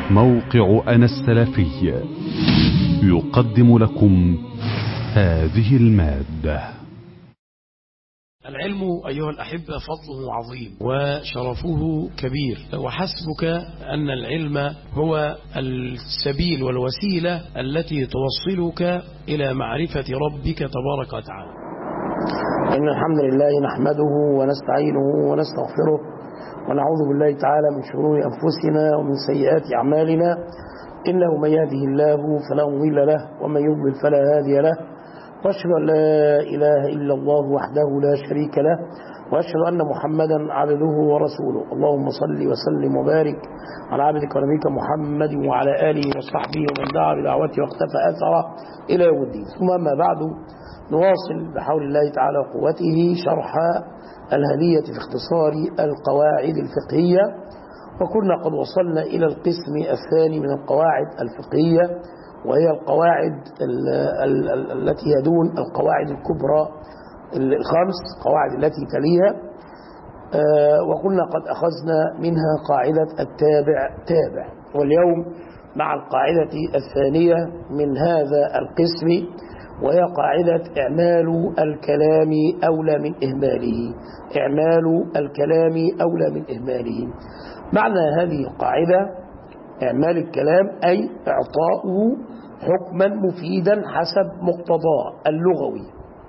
موقع أنا السلفي يقدم لكم هذه المادة العلم أيها الأحبة فضله عظيم وشرفه كبير وحسبك أن العلم هو السبيل والوسيلة التي توصلك إلى معرفة ربك تبارك وتعالى إن الحمد لله نحمده ونستعينه ونستغفره ونعوذ بالله تعالى من شرور أنفسنا ومن سيئات أعمالنا إنه من يهده الله فلا مضل له ومن يضلل فلا هادي له واشهد أن لا إله إلا الله وحده لا شريك له واشهد أن محمدا عبده ورسوله اللهم صل وسلم وبارك على عبدك ونبيك محمد وعلى آله وصحبه ومن دعا بدعوته واختفى أثره إلى يوم الدين ثم أما بعد نواصل بحول الله تعالى وقوته شرح الهدية في اختصار القواعد الفقهية وكنا قد وصلنا إلى القسم الثاني من القواعد الفقهية وهي القواعد ال ال ال التي يدون القواعد الكبرى الخمس قواعد التي تليها وكنا قد أخذنا منها قاعدة التابع تابع واليوم مع القاعدة الثانية من هذا القسم وهي قاعدة إعمال الكلام أولى من إهماله إعمال الكلام أولى من إهماله معنى هذه القاعدة إعمال الكلام أي إعطاؤه حكما مفيدا حسب مقتضاه اللغوي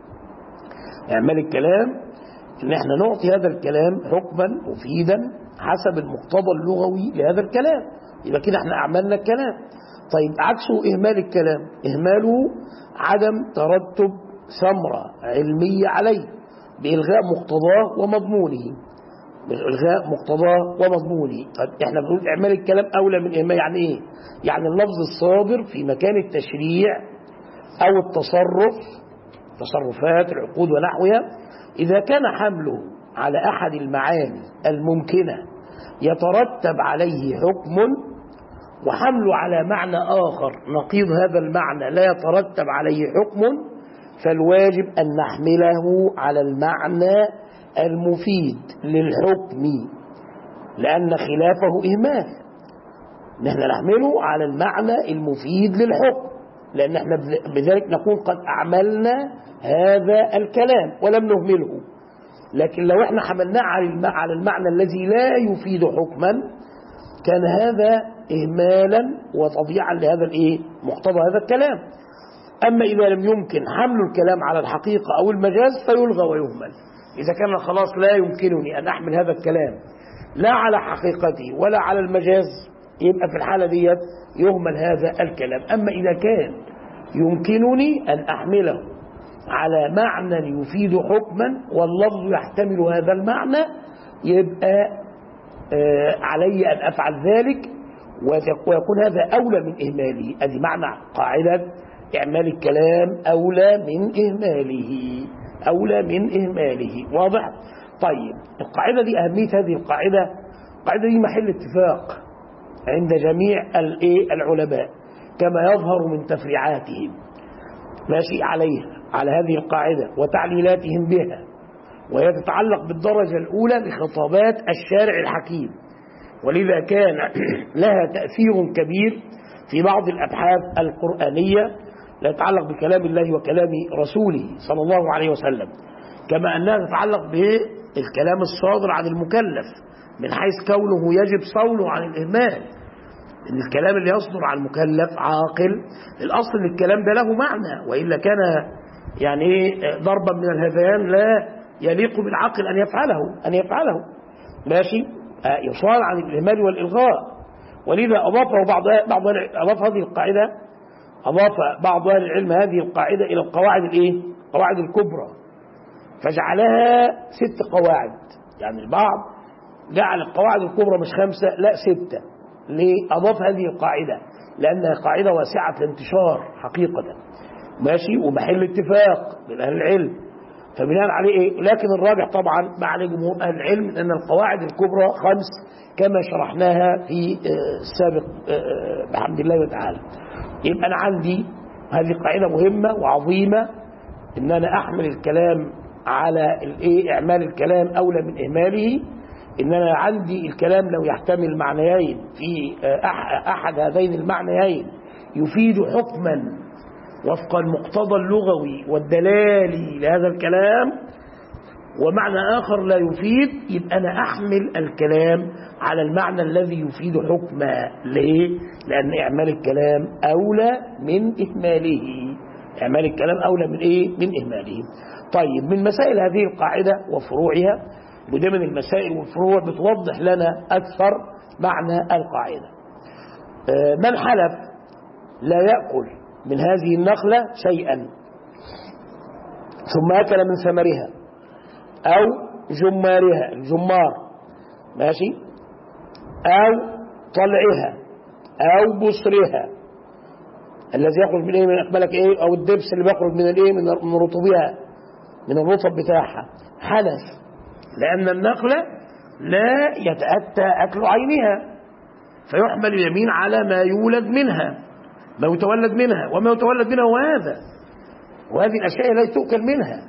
إعمال الكلام إن إحنا نعطي هذا الكلام حكما مفيدا حسب المقتضى اللغوي لهذا الكلام يبقى كده إحنا أعملنا الكلام طيب عكسه إهمال الكلام إهماله عدم ترتب ثمرة علمية عليه بإلغاء مقتضاه ومضمونه بإلغاء مقتضاه ومضمونه طيب احنا بنقول إعمال الكلام أولى من إهمال يعني إيه؟ يعني اللفظ الصادر في مكان التشريع أو التصرف تصرفات العقود ونحوها إذا كان حمله على أحد المعاني الممكنة يترتب عليه حكم وحمله على معنى آخر نقيض هذا المعنى لا يترتب عليه حكم فالواجب أن نحمله على المعنى المفيد للحكم لأن خلافه إهمال نحن نحمله على المعنى المفيد للحكم لأن احنا بذلك نكون قد أعملنا هذا الكلام ولم نهمله لكن لو احنا حملناه على المعنى الذي لا يفيد حكما كان هذا إهمالا وتضييعا لهذا الإيه مقتضى هذا الكلام أما إذا لم يمكن حمل الكلام على الحقيقة أو المجاز فيلغى ويهمل إذا كان خلاص لا يمكنني أن أحمل هذا الكلام لا على حقيقته ولا على المجاز يبقى في الحالة ديت يهمل هذا الكلام أما إذا كان يمكنني أن أحمله على معنى يفيد حكما واللفظ يحتمل هذا المعنى يبقى آه علي أن أفعل ذلك ويكون هذا أولى من إهماله أدي معنى قاعدة إعمال الكلام أولى من إهماله أولى من إهماله واضح؟ طيب القاعدة دي أهمية هذه القاعدة القاعدة دي محل اتفاق عند جميع العلماء كما يظهر من تفريعاتهم ماشي عليها على هذه القاعدة وتعليلاتهم بها وهي تتعلق بالدرجة الأولى بخطابات الشارع الحكيم ولذا كان لها تأثير كبير في بعض الأبحاث القرآنية لا تتعلق بكلام الله وكلام رسوله صلى الله عليه وسلم كما أنها تتعلق بالكلام الصادر عن المكلف من حيث كونه يجب صونه عن الإهمال إن الكلام اللي يصدر عن مكلف عاقل الأصل إن الكلام ده له معنى وإلا كان يعني ضربا من الهذيان لا يليق بالعقل أن يفعله أن يفعله ماشي يصال عن الإهمال والإلغاء ولذا أضافه بعض بعض أضاف هذه القاعدة أضاف بعض أهل العلم هذه القاعدة إلى القواعد الإيه؟ القواعد الكبرى فجعلها ست قواعد يعني البعض جعل القواعد الكبرى مش خمسة لا ستة ليه؟ أضاف هذه القاعدة لأنها قاعدة واسعة الانتشار حقيقة ماشي ومحل اتفاق من أهل العلم فبناء عليه إيه؟ لكن الراجح طبعا مع جمهور أهل العلم أن القواعد الكبرى خمس كما شرحناها في السابق بحمد الله تعالى يبقى أنا عندي هذه قاعدة مهمة وعظيمة أن أنا أحمل الكلام على الإيه إعمال الكلام أولى من إهماله إن أنا عندي الكلام لو يحتمل معنيين في أحد هذين المعنيين يفيد حكما وفق المقتضى اللغوي والدلالي لهذا الكلام ومعنى آخر لا يفيد يبقى أنا أحمل الكلام على المعنى الذي يفيد حكما ليه؟ لأن إعمال الكلام أولى من إهماله إعمال الكلام أولى من إيه؟ من إهماله طيب من مسائل هذه القاعدة وفروعها وده من المسائل والفروع بتوضح لنا أكثر معنى القاعدة من حلف لا يأكل من هذه النخلة شيئا ثم أكل من ثمرها أو جمارها الجمار ماشي أو طلعها أو بصرها الذي يخرج من ايه من اقبالك ايه او الدبس اللي بيخرج من الايه من من رطوبها من الرطب بتاعها حدث لان النخله لا يتاتى اكل عينها فيحمل اليمين على ما يولد منها ما يتولد منها وما يتولد منها هو هذا وهذه الاشياء لا تؤكل منها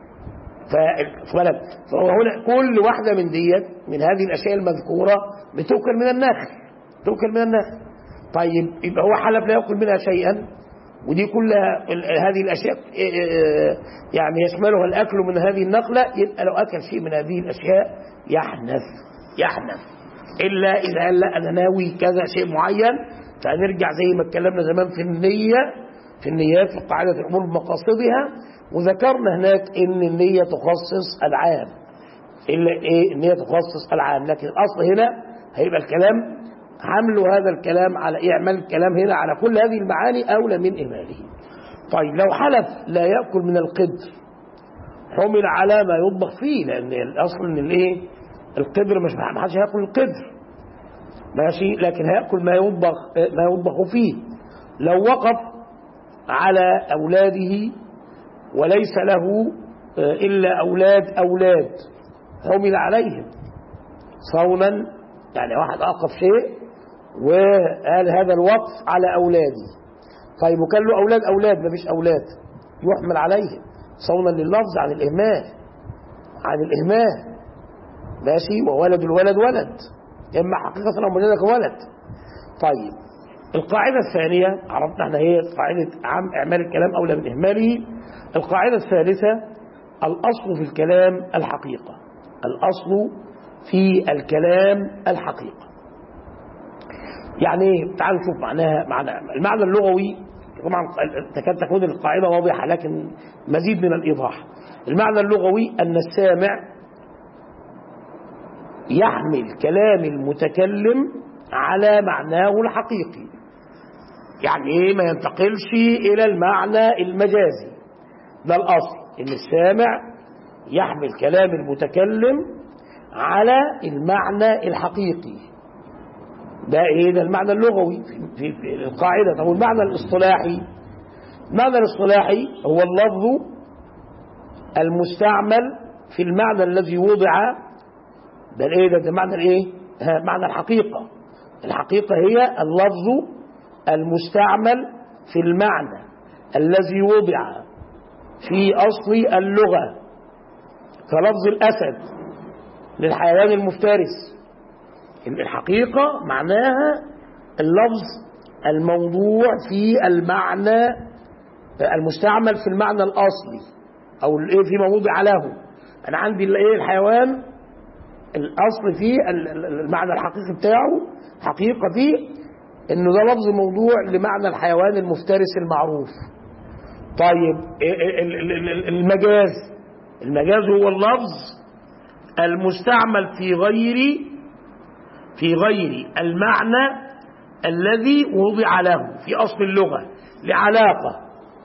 فولد فهو هنا كل واحده من ديت من هذه الاشياء المذكوره بتؤكل من النخل تؤكل من النخل طيب يبقى هو حلف لا يأكل منها شيئا ودي كلها هذه الأشياء يعني يشملها الأكل من هذه النقلة يبقى لو أكل شيء من هذه الأشياء يحنث يحنث إلا إذا قال لا أنا ناوي كذا شيء معين فهنرجع زي ما اتكلمنا زمان في النية في النيات في قاعدة الأمور بمقاصدها وذكرنا هناك إن النية تخصص العام إلا إيه النية تخصص العام لكن الأصل هنا هيبقى الكلام حمل هذا الكلام على إعمال الكلام هنا على كل هذه المعاني أولى من إهماله طيب لو حلف لا يأكل من القدر حمل على ما يطبخ فيه لأن الأصل إن الإيه القدر مش ما حدش هياكل القدر ماشي لكن هياكل ما يطبخ ما يطبخ فيه لو وقف على أولاده وليس له إلا أولاد أولاد حمل عليهم صونا يعني واحد أوقف شيء وقال هذا الوقف على أولادي طيب وكان له أولاد أولاد ما فيش أولاد يحمل عليهم صونا لللفظ عن الإهمال عن الإهمال ماشي وولد الولد ولد إما حقيقة أو مجازة ولد طيب القاعدة الثانية عرفنا احنا هي قاعدة عام إعمال الكلام أولى من إهماله القاعدة الثالثة الأصل في الكلام الحقيقة الأصل في الكلام الحقيقة يعني ايه تعالوا نشوف معناها معنى المعنى اللغوي طبعا تكاد تكون القاعدة واضحة لكن مزيد من الإيضاح المعنى اللغوي أن السامع يحمل كلام المتكلم على معناه الحقيقي يعني ايه ما ينتقلش إلى المعنى المجازي ده الأصل إن السامع يحمل كلام المتكلم على المعنى الحقيقي ده ايه ده المعنى اللغوي في, في القاعدة طب المعنى الاصطلاحي المعنى الاصطلاحي هو اللفظ المستعمل في المعنى الذي وضع ده الايه ده, ده معنى الايه معنى الحقيقة الحقيقة هي اللفظ المستعمل في المعنى الذي وضع في أصل اللغة كلفظ الأسد للحيوان المفترس الحقيقة معناها اللفظ الموضوع في المعنى المستعمل في المعنى الأصلي أو الايه فيما وضع له أنا عندي الايه الحيوان الأصل فيه المعنى الحقيقي بتاعه حقيقة فيه إنه ده لفظ موضوع لمعنى الحيوان المفترس المعروف طيب المجاز المجاز هو اللفظ المستعمل في غير في غير المعنى الذي وضع له في أصل اللغة لعلاقة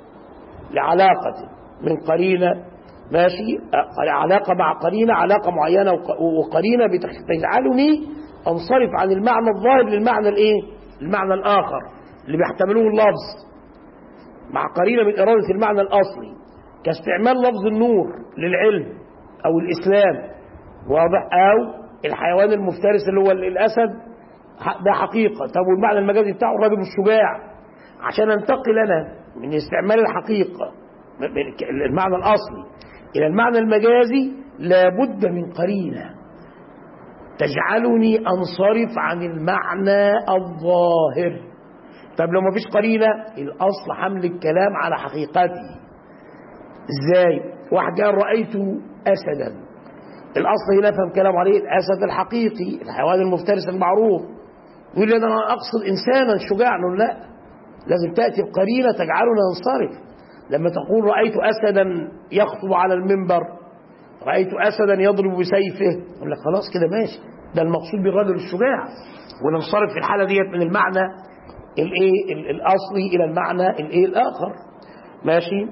لعلاقة من قرينة ماشي علاقة مع قرينة علاقة معينة وقرينة بتجعلني أنصرف عن المعنى الظاهر للمعنى الإيه؟ المعنى الآخر اللي بيحتملوه اللفظ مع قرينة من إرادة المعنى الأصلي كاستعمال لفظ النور للعلم أو الإسلام واضح أو الحيوان المفترس اللي هو الأسد ده حقيقة طب والمعنى المجازي بتاعه الراجل الشجاع عشان انتقل أنا من استعمال الحقيقة المعنى الأصلي إلى المعنى المجازي لابد من قرينة تجعلني أنصرف عن المعنى الظاهر طب لو ما فيش قرينة الأصل حمل الكلام على حقيقته ازاي واحد قال رأيت أسدا الأصل هنا فهم كلام عليه الأسد الحقيقي الحيوان المفترس المعروف يقول لي أنا أقصد إنسانا شجاعا نقول لا لازم تأتي القرينة تجعلنا ننصرف لما تقول رأيت أسدا يخطب على المنبر رأيت أسدا يضرب بسيفه يقول لك خلاص كده ماشي ده المقصود بالرجل الشجاع وننصرف في الحالة ديت من المعنى الايه الاصلي الى المعنى الايه الاخر ماشي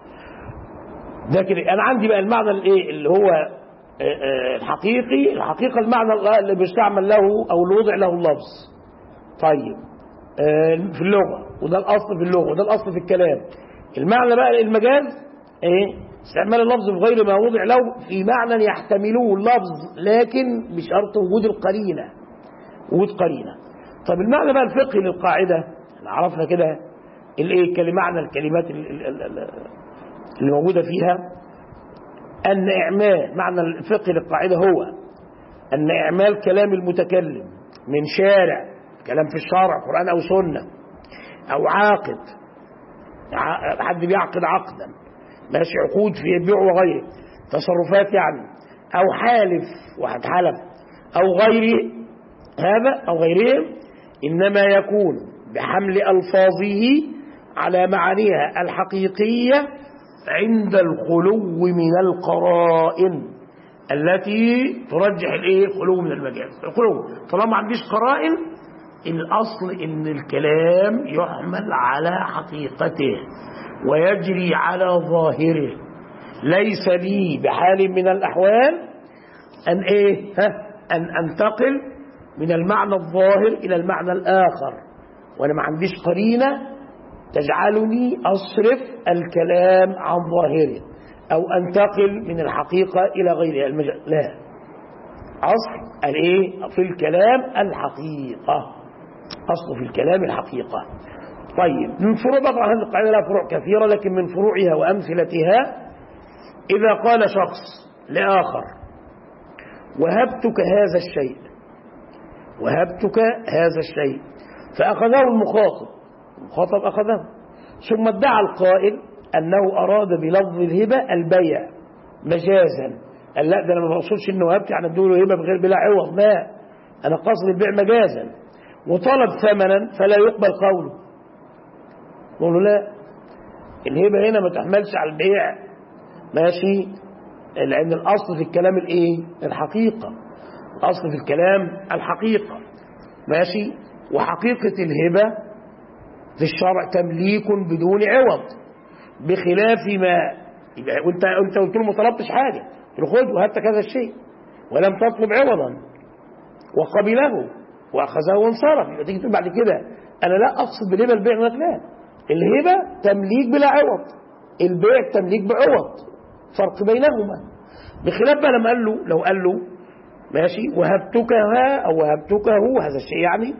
ده كده انا عندي بقى المعنى الايه اللي هو الحقيقي الحقيقه المعنى اللي بيستعمل له او اللي وضع له اللفظ طيب في اللغه وده الاصل في اللغه وده الاصل في الكلام المعنى بقى المجاز ايه استعمال اللفظ بغير ما وضع له في معنى يحتمله اللفظ لكن بشرط وجود القرينه وجود قرينه طب المعنى بقى الفقهي للقاعدة عرفنا كده الايه معنى الكلمات اللي موجودة فيها أن إعمال معنى الفقهي للقاعدة هو أن إعمال كلام المتكلم من شارع كلام في الشارع قرآن أو سنة أو عاقد حد بيعقد عقدا ماشي عقود في البيع وغيره تصرفات يعني أو حالف واحد حلف أو غيره هذا أو غيرهم إنما يكون بحمل ألفاظه على معانيها الحقيقية عند الخلو من القرائن التي ترجح الايه الخلو من المجاز الخلو طالما ما عنديش قرائن الاصل ان الكلام يحمل على حقيقته ويجري على ظاهره ليس لي بحال من الاحوال ان ايه ها ان انتقل من المعنى الظاهر إلى المعنى الآخر وأنا ما عنديش قرينة تجعلني أصرف الكلام عن ظاهره أو أنتقل من الحقيقة إلى غيرها المجال لا أصل الإيه في الكلام الحقيقة أصل في الكلام الحقيقة طيب من فروع طبعا هذه القاعدة لها فروع كثيرة لكن من فروعها وأمثلتها إذا قال شخص لآخر وهبتك هذا الشيء وهبتك هذا الشيء فأخذه المخاطب المخاطب أخذه ثم ادعى القائل أنه أراد بلفظ الهبة البيع مجازا قال لا ده أنا ما بقصدش أنه وهبت يعني ادوله هبة بغير بلا عوض لا أنا قصد البيع مجازا وطلب ثمنا فلا يقبل قوله قولوا لا الهبة هنا ما تحملش على البيع ماشي لأن الأصل في الكلام الإيه الحقيقة الأصل في الكلام الحقيقة ماشي وحقيقة الهبة في الشرع تمليك بدون عوض بخلاف ما يبقى وانت انت قلت له ما طلبتش حاجه قلت له خد وهات كذا الشيء ولم تطلب عوضا وقبله واخذه وانصرف يبقى تيجي تقول بعد كده انا لا اقصد بالهبه البيع لك لا الهبه تمليك بلا عوض البيع تمليك بعوض فرق بينهما بخلاف بقى لما قال له لو قال له ماشي وهبتكها او وهبتكه هذا الشيء يعني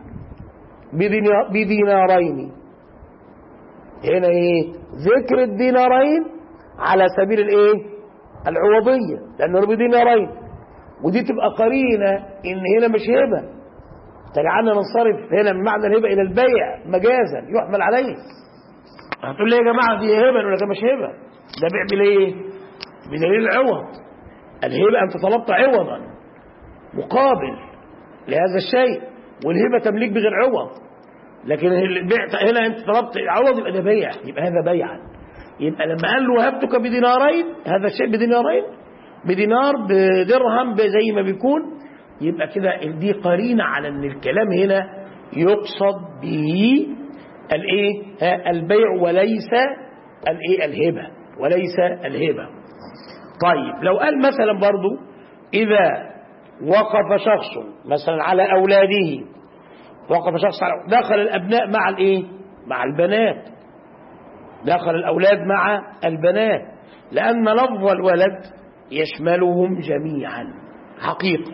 بدينارين هنا ايه ذكر الدينارين على سبيل الايه العوضية لانه بدينارين ودي تبقى قرينة ان هنا مش هبة تجعلنا ننصرف هنا من معنى الهبة الى البيع مجازا يحمل عليه هتقول لي يا جماعة دي هبة ولا ده مش هبة ده بيع بالايه بدليل العوض الهبة انت طلبت عوضا مقابل لهذا الشيء والهبة تمليك بغير عوض لكن البيع هنا انت طلبت عوض يبقى ده بيع يبقى هذا بيعا يبقى لما قال له وهبتك بدينارين هذا الشيء بدينارين بدينار بدرهم زي ما بيكون يبقى كده دي قرينة على ان الكلام هنا يقصد به الايه البيع وليس الايه الهبة وليس الهبة طيب لو قال مثلا برضو اذا وقف شخص مثلا على اولاده وقف شخص على دخل الابناء مع الايه مع البنات دخل الاولاد مع البنات لان لفظ الولد يشملهم جميعا حقيقه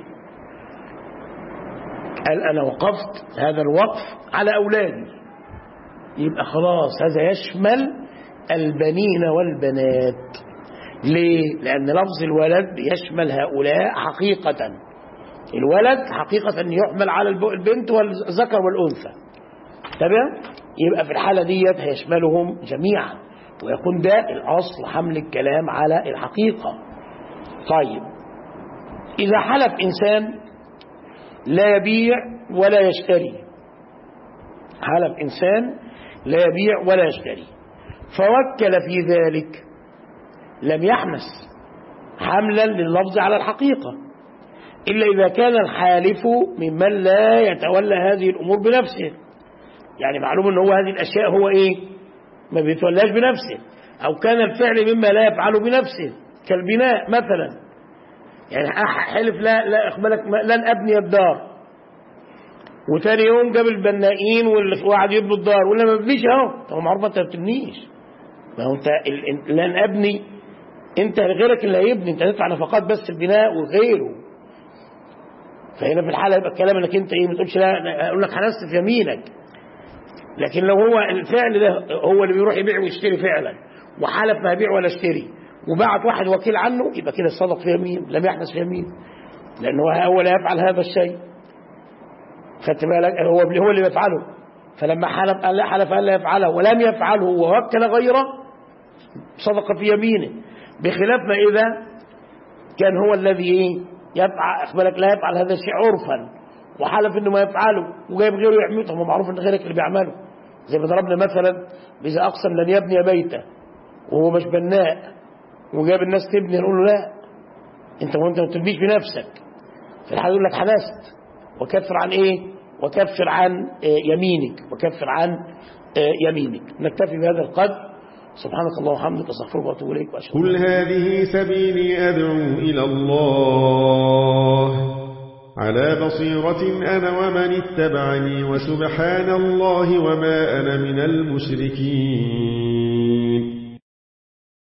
قال انا وقفت هذا الوقف على اولادي يبقى خلاص هذا يشمل البنين والبنات ليه لان لفظ الولد يشمل هؤلاء حقيقه الولد حقيقة أن يحمل على البنت والذكر والأنثى تمام يبقى في الحالة ديت هيشملهم جميعا ويكون ده الأصل حمل الكلام على الحقيقة طيب إذا حلف إنسان لا يبيع ولا يشتري حلف إنسان لا يبيع ولا يشتري فوكل في ذلك لم يحنس حملا لللفظ على الحقيقة إلا إذا كان الحالف ممن لا يتولى هذه الأمور بنفسه يعني معلوم أنه هو هذه الأشياء هو إيه ما بيتولاش بنفسه أو كان الفعل مما لا يفعله بنفسه كالبناء مثلا يعني حلف لا لا اقبلك لن ابني الدار وتاني يوم جاب البنائين واللي قاعد يبنوا الدار ولا ما بنيش اهو طب معروف انت ما بتبنيش ما هو انت لن ابني انت غيرك اللي هيبني انت هتدفع نفقات بس البناء وغيره فهنا في الحاله يبقى الكلام انك انت ايه ما تقولش لا اقول لك حنست في يمينك لكن لو هو الفعل ده هو اللي بيروح يبيع ويشتري فعلا وحلف ما يبيع ولا اشتري وبعت واحد وكيل عنه يبقى كده صدق في يمين لم يحدث في يمين لأنه هو لا يفعل هذا الشيء خدت بالك هو هو اللي يفعله فلما حلف قال لا حلف أن لا يفعله ولم يفعله ووكل غيره صدق في يمينه بخلاف ما إذا كان هو الذي إيه يفعل أخبرك لا يفعل هذا الشيء عرفا وحلف انه ما يفعله وجايب غيره يحميه طب معروف ان غيرك اللي بيعمله زي ما ضربنا مثلا اذا اقسم لن يبني بيته وهو مش بناء وجاب الناس تبني نقول له لا انت وانت ما تبنيش بنفسك في الحال يقول لك حدثت وكفر عن ايه وكفر عن يمينك وكفر عن يمينك نكتفي بهذا القدر سبحانك اللهم وبحمدك استغفرك واتوب اليك واشهد قل هذه سبيلي ادعو الى الله على بصيرة أنا ومن اتبعني وسبحان الله وما أنا من المشركين